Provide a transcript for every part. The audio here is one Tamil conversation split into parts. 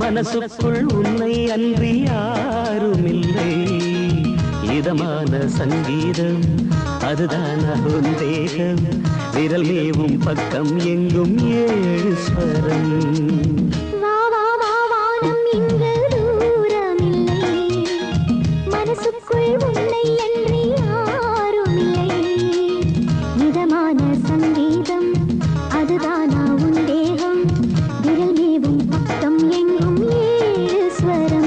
மனசுக்குள் உன்னை அன்றி யாருமில்லை இதமான சங்கீதம் அதுதான் உன் தேகம் விரல் மேவும் பக்கம் எங்கும் ஏழு ஸ்வரம் வா வா வா வானம் இங்கு தூரமில்லை மனசுக்குள் உன்னை அன்றி யாருமில்லை மிதமான சங்கீதம் அதுதானா உன் தேகம் விரல் மேவும் பக்கம் எங்கும் ஏழு ஸ்வரம்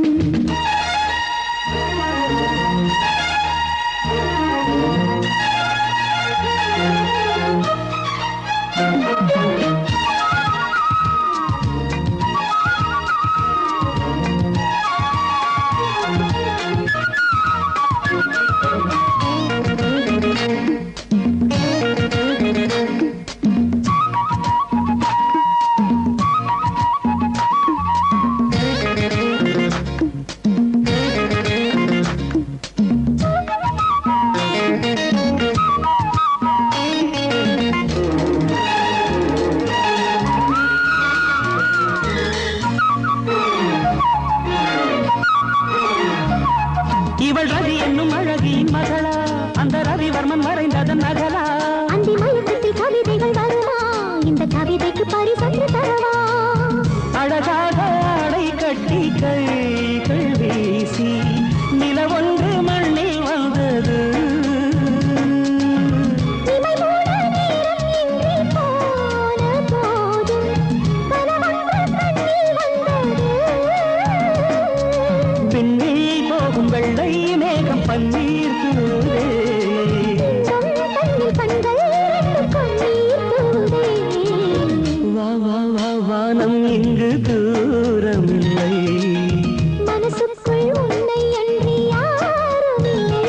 இவள் ரவி என்னும் அழகியின் மகளா அந்த ரவிவர்மன் வரைந்ததன் நகலா அந்தி மயக்கத்தில் கவிதைகள் வருமா இந்த கவிதைக்கு பரிசன்று தரவா அழகாக ஆடை கட்டி கைகள் வீசி நிலவொன்று மண்ணில் வந்தது இமை மூட நேரம் இன்றி போன போதும் கனவொன்று கண்ணில் வந்தது விண்ணில் போகும் வெள்ளை மேகம் பன்னீர் தூவே கண்ணில் கண்கள் இரண்டு கண்ணீர் தூவே வா வா வா வானம் இங்கு தூரமில்லை மனசுக்குள் உன்னை அன்றி யாருமில்லை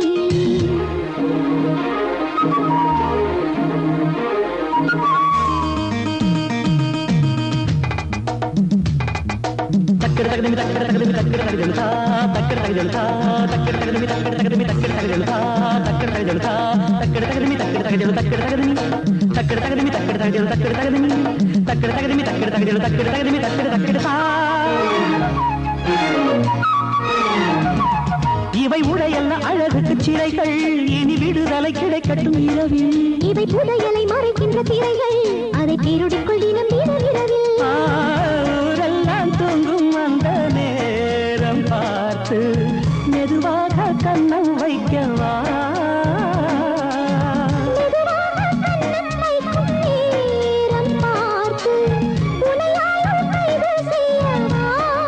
தக்கட தகதமி தக்கட தகதமி தக்கட தகதமிதா தக்கட தகதமிதா தக்கட தகதமி தக்கட தகதமி தக்கட தகதமிதா தக்கட தகதமிதா தக்கட தகதமி தக்கட தகதமி தக்கட தகதமி தக்கட தகதமி தக்கட தகதமி தக்கட தகதமி தக்கட தகதமி தக்கட தகதமி தக்கட தகதமி தக்கட தக்கடதா இவை உடையல்ல அழகுக்கு சிலைகள் இனி விடுதலை கிடைக்கட்டும் இரவில் இவை புதையலை மறைக்கின்ற திரைகள் அதை திருடிக்குள் தினம் தினம் இரவில் ஊரெல்லாம் தூங்கும் அந்த நேரம் பார்த்து மெதுவாக கண்ணம் வைக்கவா மெதுவாக கண்ணம் வைக்கும் நேரம் பார்த்து உனையாலும் கைது செய்யவா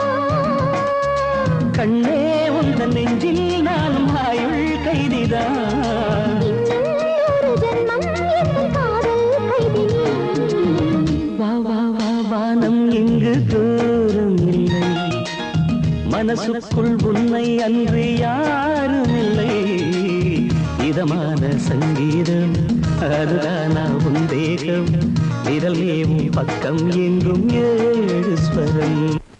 கண்ணே உந்த நெஞ்சில் நானும் ஆயுள் கைதிதான் இன்னும் ஒரு ஜென்மம் என் காதல் கைதினி வா வா வா வானம் இங்கு தூரம் இல்லை மனசுக்குள் உன்னை அன்று யாரும் இல்லை இதமான சங்கீதம் அதுதானா உன் தேகம் விரல் மேவும் பக்கம் எங்கும் ஏழு ஸ்வரம்